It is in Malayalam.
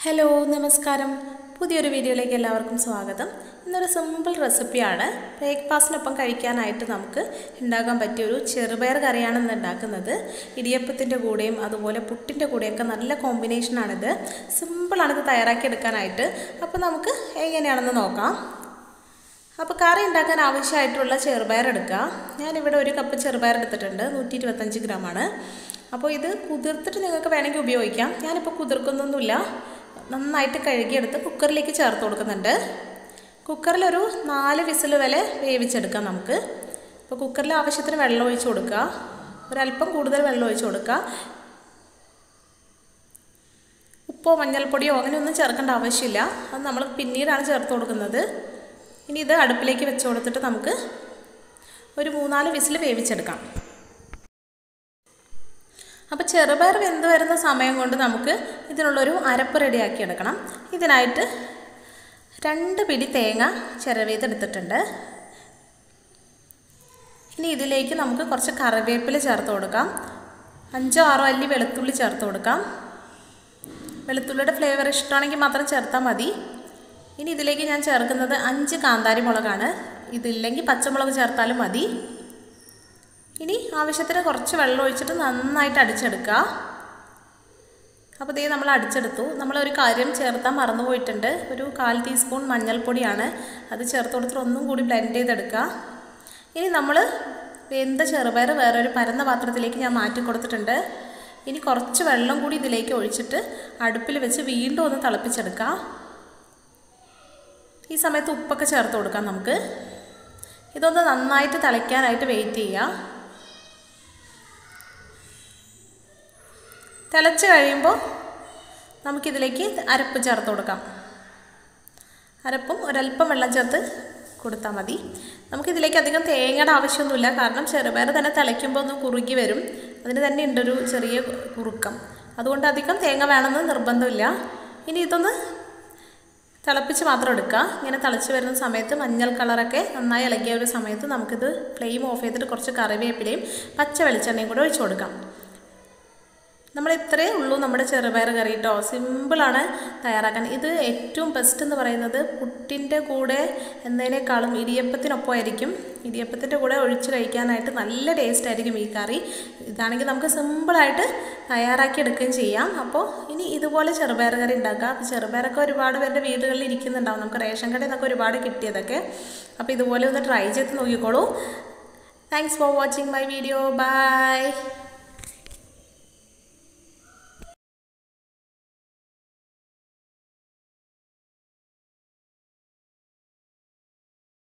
ഹലോ നമസ്കാരം പുതിയൊരു വീഡിയോയിലേക്ക് എല്ലാവർക്കും സ്വാഗതം ഇന്നൊരു സിമ്പിൾ റെസിപ്പിയാണ് ബ്രേക്ക്ഫാസ്റ്റിനൊപ്പം കഴിക്കാനായിട്ട് നമുക്ക് ഉണ്ടാക്കാൻ പറ്റിയൊരു ചെറുപയർ കറിയാണ് ഇന്ന് ഉണ്ടാക്കുന്നത് ഇടിയപ്പത്തിൻ്റെ കൂടെയും അതുപോലെ പുട്ടിൻ്റെ കൂടെയൊക്കെ നല്ല കോമ്പിനേഷനാണിത് സിമ്പിളാണിത് തയ്യാറാക്കിയെടുക്കാനായിട്ട് അപ്പോൾ നമുക്ക് എങ്ങനെയാണെന്ന് നോക്കാം അപ്പോൾ കറി ഉണ്ടാക്കാൻ ആവശ്യമായിട്ടുള്ള ചെറുപയർ എടുക്കുക ഞാനിവിടെ ഒരു കപ്പ് ചെറുപയർ എടുത്തിട്ടുണ്ട് നൂറ്റി ഇരുപത്തഞ്ച് ഗ്രാമാണ് അപ്പോൾ ഇത് കുതിർത്തിട്ട് നിങ്ങൾക്ക് വേണമെങ്കിൽ ഉപയോഗിക്കാം ഞാനിപ്പോൾ കുതിർക്കുന്നൊന്നുമില്ല നന്നായിട്ട് കഴുകിയെടുത്ത് കുക്കറിലേക്ക് ചേർത്ത് കൊടുക്കുന്നുണ്ട് കുക്കറിലൊരു നാല് വിസിൽ വരെ വേവിച്ചെടുക്കാം നമുക്ക് അപ്പോൾ കുക്കറിൽ ആവശ്യത്തിന് വെള്ളം ഒഴിച്ച് കൊടുക്കുക ഒരല്പം കൂടുതൽ വെള്ളം ഒഴിച്ച് കൊടുക്കുക ഉപ്പോ മഞ്ഞൾപ്പൊടിയോ അങ്ങനെയൊന്നും ചേർക്കേണ്ട ആവശ്യമില്ല അത് നമ്മൾ പിന്നീടാണ് ചേർത്ത് കൊടുക്കുന്നത് ഇനി ഇത് അടുപ്പിലേക്ക് വെച്ച് കൊടുത്തിട്ട് നമുക്ക് ഒരു മൂന്നാല് വിസിൽ വേവിച്ചെടുക്കാം അപ്പോൾ ചെറുപയർ വെന്ത് വരുന്ന സമയം കൊണ്ട് നമുക്ക് ഇതിനുള്ളൊരു അരപ്പ് റെഡിയാക്കി എടുക്കണം ഇതിനായിട്ട് രണ്ട് പിടി തേങ്ങ ചിരവേതെടുത്തിട്ടുണ്ട് ഇനി ഇതിലേക്ക് നമുക്ക് കുറച്ച് കറിവേപ്പില ചേർത്ത് കൊടുക്കാം അഞ്ചോ ആറോ അല്ലി വെളുത്തുള്ളി ചേർത്ത് കൊടുക്കാം വെളുത്തുള്ളിയുടെ ഫ്ലേവർ ഇഷ്ടമാണെങ്കിൽ മാത്രം ചേർത്താൽ മതി ഇനി ഇതിലേക്ക് ഞാൻ ചേർക്കുന്നത് അഞ്ച് കാന്താരി മുളകാണ് ഇതില്ലെങ്കിൽ പച്ചമുളക് ചേർത്താലും മതി ഇനി ആവശ്യത്തിന് കുറച്ച് വെള്ളം ഒഴിച്ചിട്ട് നന്നായിട്ട് അടിച്ചെടുക്കുക അപ്പോൾ ഇതേ നമ്മൾ അടിച്ചെടുത്തു നമ്മളൊരു കാര്യം ചേർത്താൻ മറന്നു പോയിട്ടുണ്ട് ഒരു കാൽ ടീസ്പൂൺ മഞ്ഞൾപ്പൊടിയാണ് അത് ചേർത്ത് കൊടുത്തിട്ട് ഒന്നും കൂടി ബ്ലെൻഡ് ചെയ്തെടുക്കുക ഇനി നമ്മൾ വെന്ത ചെറുപയർ വേറൊരു പരന്ന പാത്രത്തിലേക്ക് ഞാൻ മാറ്റി കൊടുത്തിട്ടുണ്ട് ഇനി കുറച്ച് വെള്ളം കൂടി ഇതിലേക്ക് ഒഴിച്ചിട്ട് അടുപ്പിൽ വെച്ച് വീണ്ടും ഒന്ന് തിളപ്പിച്ചെടുക്കുക ഈ സമയത്ത് ഉപ്പൊക്കെ ചേർത്ത് കൊടുക്കാം നമുക്ക് ഇതൊന്ന് നന്നായിട്ട് തിളയ്ക്കാനായിട്ട് വെയിറ്റ് ചെയ്യുക തിളച്ച് കഴിയുമ്പോൾ നമുക്കിതിലേക്ക് അരപ്പ് ചേർത്ത് കൊടുക്കാം അരപ്പും ഒരല്പം വെള്ളം ചേർത്ത് കൊടുത്താൽ മതി നമുക്കിതിലേക്ക് അധികം തേങ്ങയുടെ ആവശ്യമൊന്നുമില്ല കാരണം ചെറുപയർ തന്നെ തിളയ്ക്കുമ്പോൾ ഒന്ന് കുറുകി വരും അതിന് തന്നെ ഉണ്ടൊരു ചെറിയ കുറുക്കം അതുകൊണ്ട് അധികം തേങ്ങ വേണമെന്ന് നിർബന്ധമില്ല ഇനി ഇതൊന്ന് തിളപ്പിച്ച് മാത്രം എടുക്കുക ഇങ്ങനെ തിളച്ച് വരുന്ന സമയത്ത് മഞ്ഞൾ കളറൊക്കെ നന്നായി ഇളകിയ ഒരു സമയത്ത് നമുക്കിത് ഫ്ലെയിം ഓഫ് ചെയ്തിട്ട് കുറച്ച് കറിവേപ്പിലയും പച്ച വെളിച്ചെണ്ണയും കൂടെ ഒഴിച്ചു കൊടുക്കാം നമ്മൾ ഇത്രയേ ഉള്ളൂ നമ്മുടെ ചെറുപയർ കറി കേട്ടോ സിമ്പിളാണ് തയ്യാറാക്കാൻ ഇത് ഏറ്റവും ബെസ്റ്റ് എന്ന് പറയുന്നത് പുട്ടിൻ്റെ കൂടെ എന്നതിനേക്കാളും ഇടിയപ്പത്തിനൊപ്പമായിരിക്കും ഇടിയപ്പത്തിൻ്റെ കൂടെ ഒഴിച്ച് കഴിക്കാനായിട്ട് നല്ല ടേസ്റ്റ് ആയിരിക്കും ഈ കറി ഇതാണെങ്കിൽ നമുക്ക് സിമ്പിളായിട്ട് തയ്യാറാക്കി എടുക്കുകയും ചെയ്യാം അപ്പോൾ ഇനി ഇതുപോലെ ചെറുപയർ കറി ഉണ്ടാക്കാം അപ്പോൾ ചെറുപയറൊക്കെ ഒരുപാട് പേരുടെ വീടുകളിൽ ഇരിക്കുന്നുണ്ടാവും നമുക്ക് റേഷൻ കടയിൽ നിന്നൊക്കെ ഒരുപാട് കിട്ടിയതൊക്കെ അപ്പോൾ ഇതുപോലെ ഒന്ന് ട്രൈ ചെയ്ത് നോക്കിക്കോളൂ thanks for watching my video by